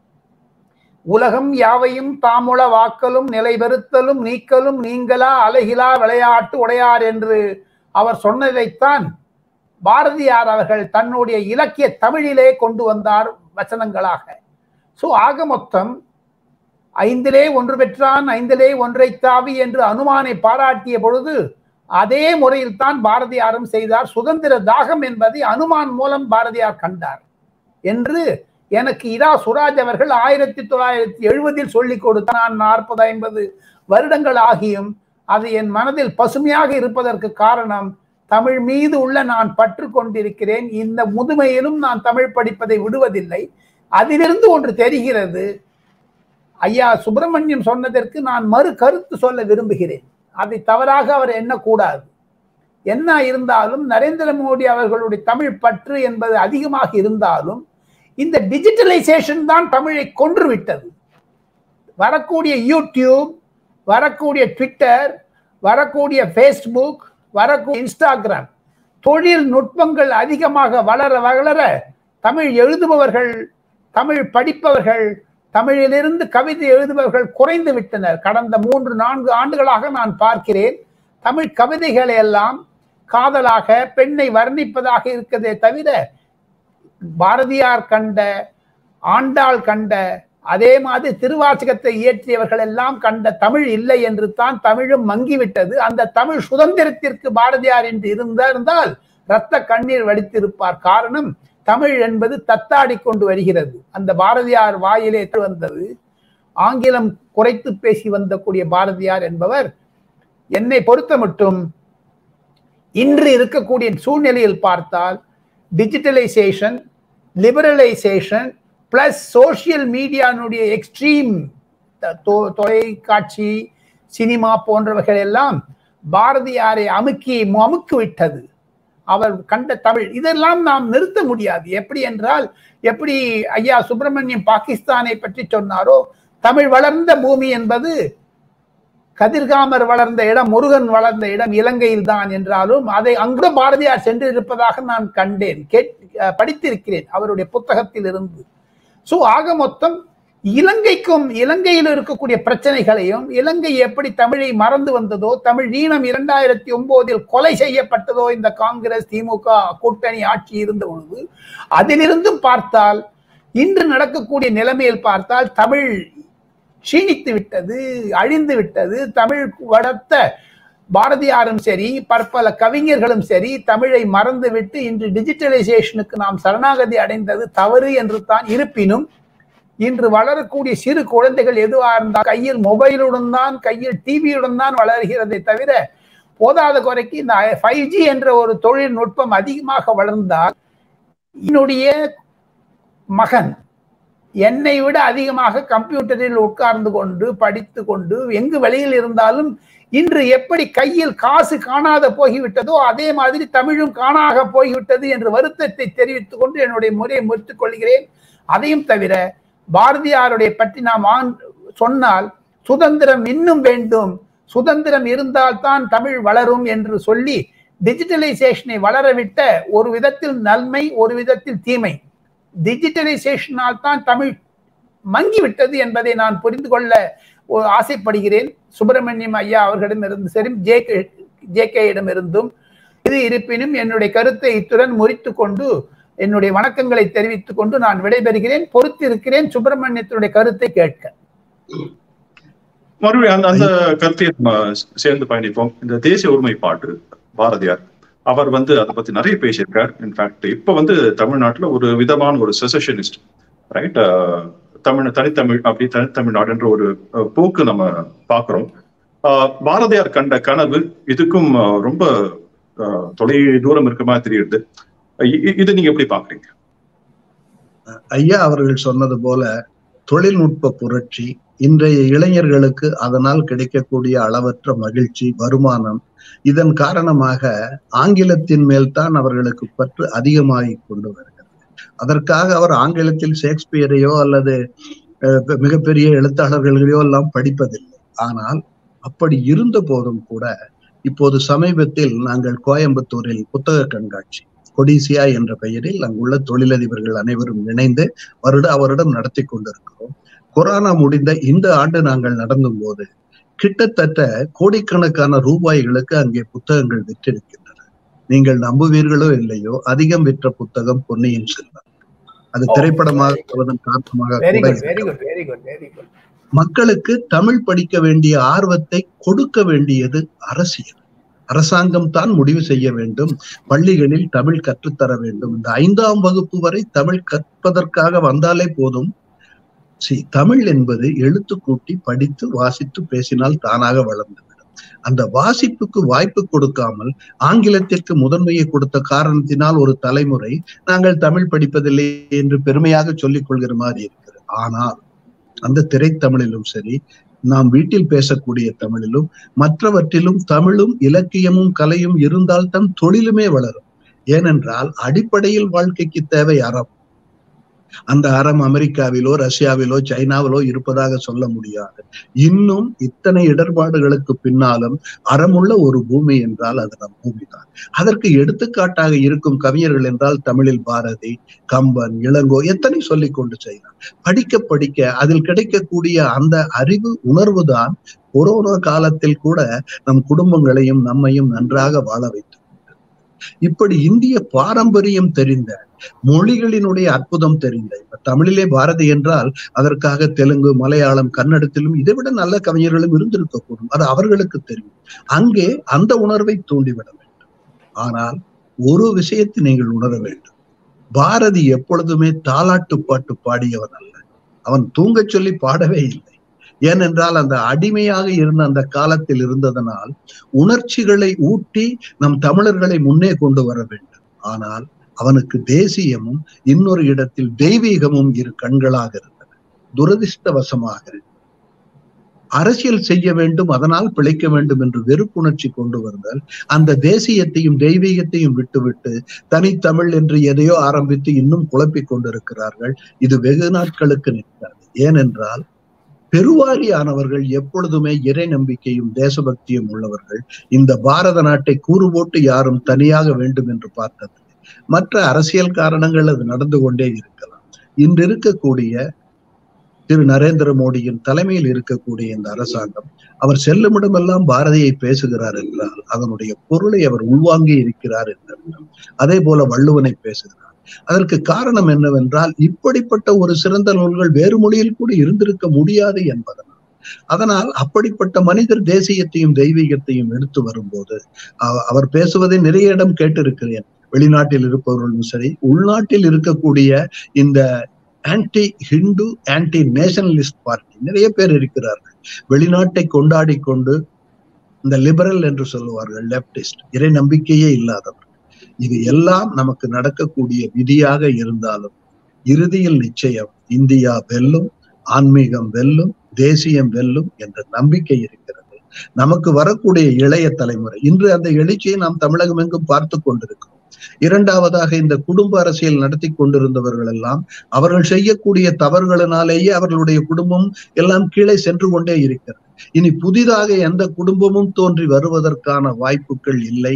[SPEAKER 2] உலகம் யாவையும் தாமுள வாக்கலும் நிலைபெறுத்தலும் நீக்கலும் நீங்களா அழகிலா விளையாட்டு உடையார் என்று அவர் சொன்னதைத்தான் பாரதியார் அவர்கள் தன்னுடைய இலக்கிய தமிழிலே கொண்டு வந்தார் வசனங்களாக சோ ஆக மொத்தம் ஐந்திலே ஒன்று பெற்றான் ஐந்திலே ஒன்றை தாவி என்று அனுமானை பாராட்டிய பொழுது அதே முறையில் தான் பாரதியாரும் செய்தார் சுதந்திர தாகம் என்பதை அனுமான் மூலம் பாரதியார் கண்டார் என்று எனக்கு இரா சுராஜ் அவர்கள் ஆயிரத்தி தொள்ளாயிரத்தி எழுபதில் சொல்லிக் கொடுத்த நான் நாற்பது ஐம்பது வருடங்கள் ஆகியும் அது என் மனதில் பசுமையாக இருப்பதற்கு காரணம் தமிழ் மீது உள்ள நான் பற்று கொண்டிருக்கிறேன் இந்த முதுமையிலும் நான் தமிழ் படிப்பதை விடுவதில்லை அதிலிருந்து ஒன்று தெரிகிறது ஐயா சுப்பிரமணியம் சொன்னதற்கு நான் மறு கருத்து சொல்ல விரும்புகிறேன் அதை தவறாக அவர் எண்ணக்கூடாது என்ன இருந்தாலும் நரேந்திர மோடி அவர்களுடைய தமிழ் பற்று என்பது அதிகமாக இருந்தாலும் இந்த டிஜிட்டலைசேஷன் தான் தமிழை கொன்று விட்டது வரக்கூடிய யூடியூப் வரக்கூடிய ட்விட்டர் வரக்கூடிய ஃபேஸ்புக் வரக்கூடிய இன்ஸ்டாகிராம் தொழில் நுட்பங்கள் அதிகமாக வளர வளர தமிழ் எழுதுபவர்கள் தமிழ் படிப்பவர்கள் தமிழிலிருந்து கவிதை எழுதுபவர்கள் குறைந்து விட்டனர் கடந்த மூன்று நான்கு ஆண்டுகளாக நான் பார்க்கிறேன் தமிழ் கவிதைகளை எல்லாம் காதலாக பெண்ணை வர்ணிப்பதாக இருக்கதே தவிர பாரதியார் கண்ட ஆண்டாள் கண்ட அதே மாதிரி திருவாச்சகத்தை இயற்றியவர்கள் எல்லாம் கண்ட தமிழ் இல்லை என்று தான் தமிழும் மங்கிவிட்டது அந்த தமிழ் சுதந்திரத்திற்கு பாரதியார் என்று இருந்தால் இரத்த கண்ணீர் வடித்திருப்பார் காரணம் தமிழ் என்பது தத்தாடி கொண்டு வருகிறது அந்த பாரதியார் வாயிலே வந்தது ஆங்கிலம் குறைத்து பேசி வந்தக்கூடிய பாரதியார் என்பவர் என்னை பொறுத்த மட்டும் இன்று இருக்கக்கூடிய சூழ்நிலையில் பார்த்தால் டிஜிட்டலைசேஷன் லிபரலைசேஷன் பிளஸ் சோசியல் மீடியானுடைய எக்ஸ்ட்ரீம் தொலைக்காட்சி சினிமா போன்றவைகள் எல்லாம் பாரதியாரை அமுக்கி அமுக்கு விட்டது அவர் கண்ட தமிழ் இதெல்லாம் நாம் நிறுத்த முடியாது எப்படி என்றால் எப்படி ஐயா சுப்பிரமணியம் பாகிஸ்தானை பற்றி சொன்னாரோ தமிழ் வளர்ந்த பூமி என்பது கதிர்காமர் வளர்ந்த இடம் முருகன் வளர்ந்த இடம் இலங்கையில் தான் என்றாலும் அதை அங்கு பாரதியார் சென்று இருப்பதாக நான் கண்டேன் கேட் படித்திருக்கிறேன் அவருடைய புத்தகத்தில் இருந்து ஸோ ஆக மொத்தம் இலங்கைக்கும் இலங்கையில் இருக்கக்கூடிய பிரச்சனைகளையும் இலங்கை எப்படி தமிழை மறந்து வந்ததோ தமிழ் ஈழம் இரண்டாயிரத்தி ஒன்பதில் கொலை செய்யப்பட்டதோ இந்த காங்கிரஸ் திமுக கூட்டணி ஆட்சி இருந்த பொழுது அதிலிருந்தும் பார்த்தால் இன்று நடக்கக்கூடிய நிலைமையில் பார்த்தால் தமிழ் க்ஷீணித்து விட்டது அழிந்து விட்டது தமிழ் வளர்த்த பாரதியாரும் சரி பற்பல கவிஞர்களும் சரி தமிழை மறந்துவிட்டு இன்று டிஜிட்டலைசேஷனுக்கு நாம் சரணாகதி அடைந்தது தவறு என்று தான் இருப்பினும் இன்று வளரக்கூடிய சிறு குழந்தைகள் எதுவாக இருந்தால் கையில் மொபைலுடன் தான் கையில் டிவியுடன் தான் வளர்கிறதை தவிர போதாத குறைக்கு இந்த ஃபைவ் ஜி என்ற ஒரு தொழில்நுட்பம் அதிகமாக வளர்ந்தால் என்னுடைய மகன் என்னை விட அதிகமாக கம்ப்யூட்டரில் உட்கார்ந்து கொண்டு படித்து கொண்டு எங்கு வெளியில் இருந்தாலும் இன்று எப்படி கையில் காசு காணாத போய்விட்டதோ அதே மாதிரி தமிழும் காணாக போய்விட்டது என்று வருத்தத்தை தெரிவித்துக் கொண்டு என்னுடைய முறையை முடித்துக் கொள்கிறேன் அதையும் தவிர பாரதியாருடைய பற்றி நாம் சொன்னால் சுதந்திரம் இன்னும் வேண்டும் சுதந்திரம் இருந்தால்தான் தமிழ் வளரும் என்று சொல்லி டிஜிட்டலைசேஷனை வளரவிட்ட ஒரு விதத்தில் நன்மை ஒரு விதத்தில் தீமை டிஜிட்டலைசேஷனால் தான் தமிழ் மங்கிவிட்டது என்பதை நான் புரிந்து கொள்ள ஒரு ஆசைப்படுகிறேன் சுப்பிரமணியம் ஐயா அவர்களிடமிருந்து சரி ஜே கே ஜே கே இடமிருந்தும் இது இருப்பினும் என்னுடைய கருத்தை இத்துடன் முறித்து கொண்டு என்னுடைய வணக்கங்களை தெரிவித்துக் கொண்டு நான் விடைபெறுகிறேன் பொறுத்து இருக்கிறேன் சுப்பிரமணியத்தினுடைய கருத்தை கேட்க
[SPEAKER 1] மறுபடியும் அந்த அந்த கருத்தை நம்ம சேர்ந்து பயணிப்போம் இந்த தேசிய ஒருமைப்பாட்டு பாரதியார் அவர் வந்து அதை பத்தி நிறைய பேசியிருக்கார் இன்ஃபேக்ட் இப்ப வந்து தமிழ்நாட்டுல ஒரு விதமான ஒரு செசஷனிஸ்ட் ரைட் தமிழ் தனித்தமிழ் அப்படி தனித்தமிழ்நாடுன்ற ஒரு அஹ், போக்கு நம்ம பாக்குறோம் ஆஹ், பாரதியார் கண்ட கனவு இதுக்கும் ஆஹ், ரொம்ப ஆஹ், தொலை தூரம் இருக்க மாதிரி தெரியுது இ- இ- இதை நீங்க எப்படி பாக்குறீங்க
[SPEAKER 3] ஐயா அவர்கள் சொன்னது போல தொழில்நுட்ப புரட்சி இன்றைய இளைஞர்களுக்கு அதனால் கிடைக்கக்கூடிய அளவற்ற மகிழ்ச்சி வருமானம் இதன் காரணமாக ஆங்கிலத்தின் மேல் தான் அவர்களுக்கு பற்று அதிகமாகி கொண்டு வருகிறது அதற்காக அவர் ஆங்கிலத்தில் ஷேக்ஸ்பியரையோ அல்லது அஹ், மிகப்பெரிய எழுத்தாளர்களையோ எல்லாம் படிப்பதில்லை ஆனால் அப்படி இருந்த போதும் கூட இப்போது சமீபத்தில் நாங்கள் கோயம்புத்தூரில் புத்தக கண்காட்சி கொடிசியா என்ற பெயரில் அங்குள்ள தொழிலதிபர்கள் அனைவரும் இணைந்து வருட வருடம் நடத்தி கொண்டிருக்கிறோம் கொரோனா முடிந்த இந்த ஆண்டு நாங்கள் நடந்தும் போது கிட்டத்தட்ட கோடிக்கணக்கான ரூபாய்களுக்கு அங்கே புத்தகங்கள் விற்றிருக்கின்றன நீங்கள் நம்புவீர்களோ இல்லையோ அதிகம் விற்ற புத்தகம் பொன்னியின் செல்வன் அது
[SPEAKER 2] Oh,
[SPEAKER 3] திரைப்படமாக
[SPEAKER 2] very good.
[SPEAKER 3] வருவதன் காரணமாக
[SPEAKER 2] வெரி
[SPEAKER 3] கூட
[SPEAKER 2] குட் வெரி
[SPEAKER 3] இருக்கலாம்.
[SPEAKER 2] Good very good very good
[SPEAKER 3] மக்களுக்கு தமிழ் படிக்க வேண்டிய ஆர்வத்தை கொடுக்க வேண்டியது அரசியல் அரசாங்கம் தான் முடிவு செய்ய வேண்டும் பள்ளிகளில் தமிழ் கற்றுத்தர வேண்டும் இந்த ஐந்தாம் வகுப்பு வரை தமிழ் கற்பதற்காக வந்தாலே போதும் சி தமிழ் என்பது எழுத்து கூட்டி படித்து வாசித்து பேசினால் தானாக வளர்ந்துவிடும் அந்த வாசிப்புக்கு வாய்ப்பு கொடுக்காமல் ஆங்கிலத்திற்கு முதன்மையை கொடுத்த காரணத்தினால் ஒரு தலைமுறை நாங்கள் தமிழ் படிப்பதில்லை என்று பெருமையாக சொல்லிக் கொள்கிற மாதிரி இருக்கிறது ஆனால் அந்த திரைத்தமிழிலும் சரி நாம் வீட்டில் பேசக்கூடிய தமிழிலும் மற்றவற்றிலும் தமிழும் இலக்கியமும் கலையும் இருந்தால்தான் தொழிலுமே வளரும் ஏனென்றால் அடிப்படையில் வாழ்க்கைக்கு தேவை அறம் அந்த அறம் அமெரிக்காவிலோ ரஷ்யாவிலோ சைனாவிலோ இருப்பதாக சொல்ல முடியாது இன்னும் இத்தனை இடர்பாடுகளுக்கு பின்னாலும் அறமுள்ள ஒரு பூமி என்றால் அது நம் பூமி தான் அதற்கு எடுத்துக்காட்டாக இருக்கும் கவிஞர்கள் என்றால் தமிழில் பாரதி கம்பன் இளங்கோ எத்தனை சொல்லிக் கொண்டு செய்யலாம் படிக்க படிக்க அதில் கிடைக்கக்கூடிய அந்த அறிவு உணர்வு தான் கொரோனா காலத்தில் கூட நம் குடும்பங்களையும் நம்மையும் நன்றாக வாழ வைத்து இப்படி இந்திய பாரம்பரியம் தெரிந்த மொழிகளினுடைய அற்புதம் தெரிந்த இப்ப தமிழிலே பாரதி என்றால் அதற்காக தெலுங்கு மலையாளம் கன்னடத்திலும் இதைவிட நல்ல கவிஞர்களும் இருந்திருக்கக்கூடும் அது அவர்களுக்கு தெரியும் அங்கே அந்த உணர்வை தூண்டிவிட வேண்டும் ஆனால் ஒரு விஷயத்தை நீங்கள் உணர வேண்டும் பாரதி எப்பொழுதுமே தாலாட்டு பாட்டு பாடியவன் அல்ல அவன் தூங்கச் சொல்லி பாடவே இல்லை ஏனென்றால் அந்த அடிமையாக இருந்த அந்த காலத்தில் இருந்ததனால் உணர்ச்சிகளை ஊட்டி நம் தமிழர்களை முன்னே கொண்டு வர வேண்டும் ஆனால் அவனுக்கு தேசியமும் இன்னொரு இடத்தில் தெய்வீகமும் இரு கண்களாக இருந்தன துரதிர்ஷ்டவசமாக அரசியல் செய்ய வேண்டும் அதனால் பிழைக்க வேண்டும் என்று வெறுப்புணர்ச்சி கொண்டு வந்தால் அந்த தேசியத்தையும் தெய்வீகத்தையும் விட்டுவிட்டு தனித்தமிழ் என்று எதையோ ஆரம்பித்து இன்னும் குழப்பிக் கொண்டிருக்கிறார்கள் இது வெகு நாட்களுக்கு நிற்காது ஏனென்றால் பெருவாரியானவர்கள் எப்பொழுதுமே இறை நம்பிக்கையும் தேசபக்தியும் உள்ளவர்கள் இந்த பாரத நாட்டை கூறு போட்டு யாரும் தனியாக வேண்டும் என்று பார்த்தது மற்ற அரசியல் காரணங்கள் அது நடந்து கொண்டே இருக்கலாம் இன்று இருக்கக்கூடிய திரு நரேந்திர மோடியின் தலைமையில் இருக்கக்கூடிய இந்த அரசாங்கம் அவர் செல்லுமிடமெல்லாம் பாரதியை பேசுகிறார் என்றால் அதனுடைய பொருளை அவர் உள்வாங்கி இருக்கிறார் என்று அதே போல வள்ளுவனை பேசுகிறார் அதற்கு காரணம் என்னவென்றால் இப்படிப்பட்ட ஒரு சிறந்த நூல்கள் வேறு மொழியில் கூட இருந்திருக்க முடியாது என்பதனால் அதனால் அப்படிப்பட்ட மனிதர் தேசியத்தையும் தெய்வீகத்தையும் எடுத்து வரும்போது அவர் பேசுவதை நிறைய இடம் கேட்டிருக்கிறேன் வெளிநாட்டில் இருப்பவர்களும் சரி உள்நாட்டில் இருக்கக்கூடிய இந்த anti Hindu anti nationalist party நிறைய பேர் இருக்கிறார்கள் வெளிநாட்டை கொண்டாடி கொண்டு இந்த லிபரல் என்று சொல்லுவார்கள் லெப்டிஸ்ட் இறை நம்பிக்கையே இல்லாதவர் இது எல்லாம் நமக்கு நடக்கக்கூடிய விதியாக இருந்தாலும் இறுதியில் நிச்சயம் இந்தியா வெல்லும் ஆன்மீகம் வெல்லும் தேசியம் வெல்லும் என்ற நம்பிக்கை இருக்கிறது நமக்கு வரக்கூடிய இளைய தலைமுறை இன்று அந்த எழுச்சியை நாம் தமிழகம் எங்கும் பார்த்து கொண்டிருக்கிறோம் இரண்டாவதாக இந்த குடும்ப அரசியல் நடத்தி கொண்டிருந்தவர்கள் எல்லாம் அவர்கள் செய்யக்கூடிய தவறுகளினாலேயே அவர்களுடைய குடும்பம் எல்லாம் கீழே சென்று கொண்டே இருக்கிறது இனி புதிதாக எந்த குடும்பமும் தோன்றி வருவதற்கான வாய்ப்புகள் இல்லை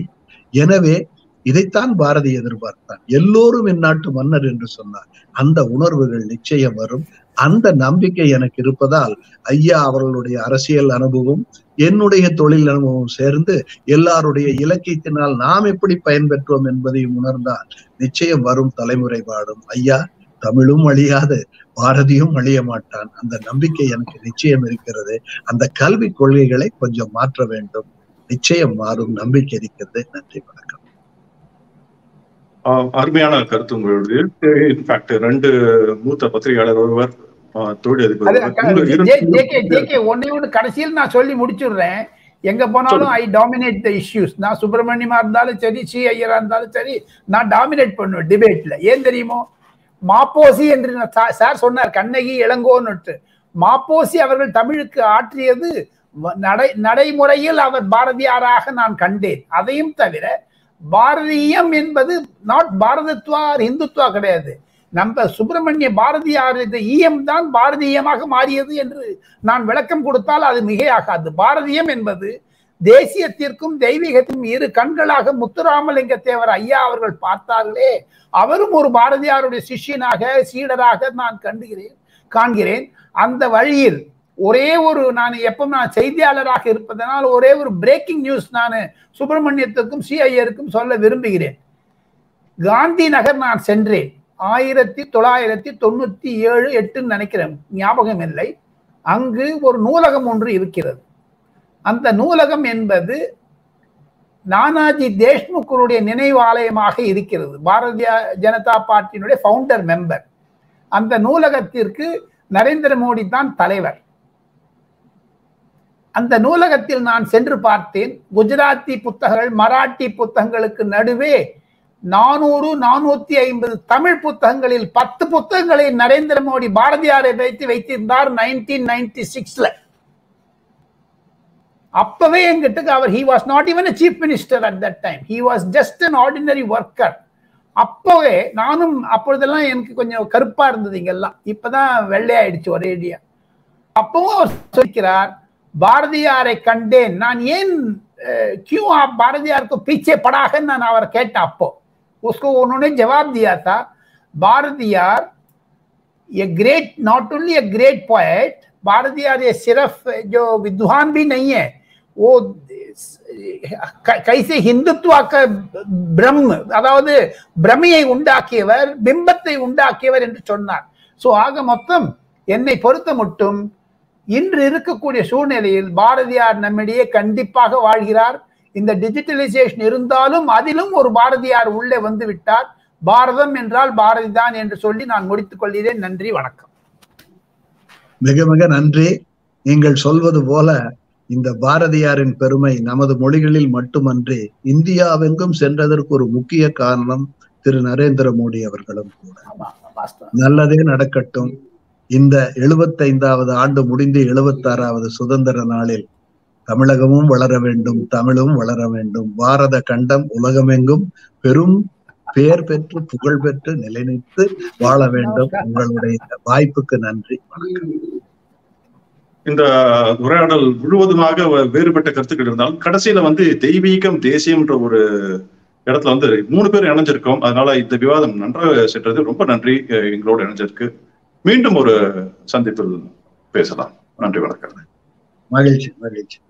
[SPEAKER 3] எனவே இதைத்தான் பாரதி எதிர்பார்த்தான் எல்லோரும் இந்நாட்டு மன்னர் என்று சொன்னார் அந்த உணர்வுகள் நிச்சயம் வரும் அந்த நம்பிக்கை எனக்கு இருப்பதால் ஐயா அவர்களுடைய அரசியல் அனுபவம் என்னுடைய தொழில் அனுபவம் சேர்ந்து எல்லாருடைய இலக்கியத்தினால் நாம் எப்படி பயன்பெற்றோம் என்பதையும் உணர்ந்தால் நிச்சயம் வரும் தலைமுறை பாடும் ஐயா தமிழும் அழியாது பாரதியும் அழிய மாட்டான் அந்த நம்பிக்கை எனக்கு நிச்சயம் இருக்கிறது அந்த கல்வி கொள்கைகளை கொஞ்சம் மாற்ற வேண்டும் நிச்சயம் மாறும் நம்பிக்கை இருக்கிறது நன்றி வணக்கம்
[SPEAKER 1] அருமையான கருத்து உங்களுடைய இன்ஃபேக்ட் ரெண்டு மூத்த பத்திரிகையாளர் ஒருவர் தொழில்
[SPEAKER 2] ஒன்னே ஒண்ணு கடைசியில் நான் சொல்லி முடிச்சுடுறேன் எங்க போனாலும் ஐ டாமினேட் த இஷ்யூஸ் நான் சுப்பிரமணியமா இருந்தாலும் சரி சி ஐயரா இருந்தாலும் சரி நான் டாமினேட் பண்ணுவேன் டிபேட்ல ஏன் தெரியுமோ மாப்போசி என்று சார் சொன்னார் கண்ணகி இளங்கோன்னு மாப்போசி அவர்கள் தமிழுக்கு ஆற்றியது நடை நடைமுறையில் அவர் பாரதியாராக நான் கண்டேன் அதையும் தவிர பாரதியம் என்பது நாட் பாரதத்வா இந்துத்வா கிடையாது நம்ம சுப்பிரமணிய பாரதியார் ஈயம் தான் பாரதியமாக மாறியது என்று நான் விளக்கம் கொடுத்தால் அது மிகையாகாது பாரதியம் என்பது தேசியத்திற்கும் தெய்வீகத்திற்கும் இரு கண்களாக முத்துராமலிங்க தேவர் ஐயா அவர்கள் பார்த்தார்களே அவரும் ஒரு பாரதியாருடைய சிஷ்யனாக சீடராக நான் கண்டுகிறேன் காண்கிறேன் அந்த வழியில் ஒரே ஒரு நான் எப்ப நான் செய்தியாளராக இருப்பதனால் ஒரே ஒரு பிரேக்கிங் நியூஸ் நான் சுப்பிரமணியத்துக்கும் சி ஐயருக்கும் சொல்ல விரும்புகிறேன் காந்தி நகர் நான் சென்றேன் ஆயிரத்தி தொள்ளாயிரத்தி தொண்ணூத்தி ஏழு எட்டுன்னு நினைக்கிறேன் ஞாபகம் இல்லை அங்கு ஒரு நூலகம் ஒன்று இருக்கிறது அந்த நூலகம் என்பது நானாஜி தேஷ்முக்கருடைய நினைவாலயமாக இருக்கிறது பாரதிய ஜனதா பார்ட்டியினுடைய ஃபவுண்டர் மெம்பர் அந்த நூலகத்திற்கு நரேந்திர மோடி தான் தலைவர் அந்த நூலகத்தில் நான் சென்று பார்த்தேன் குஜராத்தி புத்தகங்கள் மராட்டி புத்தகங்களுக்கு நடுவே நானூறு நானூத்தி ஐம்பது தமிழ் புத்தகங்களில் பத்து புத்தகங்களை நரேந்திர மோடி பாரதியாரை வைத்து வைத்திருந்தார் நைன்டீன் நைன்டி சிக்ஸ்ல அப்பவே எங்கிட்ட அவர் he was not even chief minister at that time he was just an ordinary worker அப்பவே நானும் அப்பொழுதெல்லாம் எனக்கு கொஞ்சம் கருப்பா இருந்தது இங்கெல்லாம் இப்பதான் வெள்ளையாயிடுச்சு ஒரேடியா அப்பவும் அவர் சொல்லிக்கிறார் பாரதியாரை கண்டேன் நான் ஏன் क्यों आप बारदियार को पीछे पड़ा है ना அவர் கேட்ட அப்போ उसको उन्होंने जवाब दिया था बारदियार ये great not only a great poet Bharathiyar ये सिर्फ जो विद्वान भी नहीं है वो கைசே ஹிந்துத்வாக்க பிரம் அதாவது பிரமையை உண்டாக்கியவர் பிம்பத்தை உண்டாக்கியவர் என்று சொன்னார் சோ ஆக மொத்தம் என்னை பொறுத்த மட்டும் இன்று இருக்கக்கூடிய சூழ்நிலையில் பாரதியார் நம்மிடையே கண்டிப்பாக வாழ்கிறார் இந்த டிஜிட்டலைசேஷன் இருந்தாலும் அதிலும் ஒரு பாரதியார் உள்ளே வந்து விட்டார் பாரதம் என்றால் பாரதி தான் என்று சொல்லி நான் முடித்துக் கொள்கிறேன் நன்றி வணக்கம்
[SPEAKER 3] மிக மிக நன்றி நீங்கள் சொல்வது போல இந்த பாரதியாரின் பெருமை நமது மொழிகளில் மட்டுமன்றி இந்தியாவெங்கும் சென்றதற்கு ஒரு முக்கிய காரணம் திரு நரேந்திர மோடி அவர்களும் கூட நல்லதே நடக்கட்டும் இந்த எழுபத்தைந்தாவது ஆண்டு முடிந்து எழுபத்தாறாவது சுதந்திர நாளில் தமிழகமும் வளர வேண்டும் தமிழும் வளர வேண்டும் பாரத கண்டம் உலகமெங்கும் பெரும் பெயர் பெற்று புகழ் பெற்று நிலைநிறுத்து வாழ வேண்டும் உங்களுடைய வாய்ப்புக்கு நன்றி வணக்கம்
[SPEAKER 1] இந்த உரையாடல் முழுவதுமாக வேறுபட்ட கருத்துக்கள் இருந்தாலும் கடைசியில வந்து தெய்வீகம் தேசியம்ன்ற ஒரு இடத்துல வந்து மூணு பேர் இணைஞ்சிருக்கோம் அதனால இந்த விவாதம் நன்றாக சென்றது ரொம்ப நன்றி எங்களோட இணைஞ்சிருக்கு மீண்டும் ஒரு சந்திப்பில் பேசலாம் நன்றி வணக்கம்
[SPEAKER 3] மகிழ்ச்சி மகிழ்ச்சி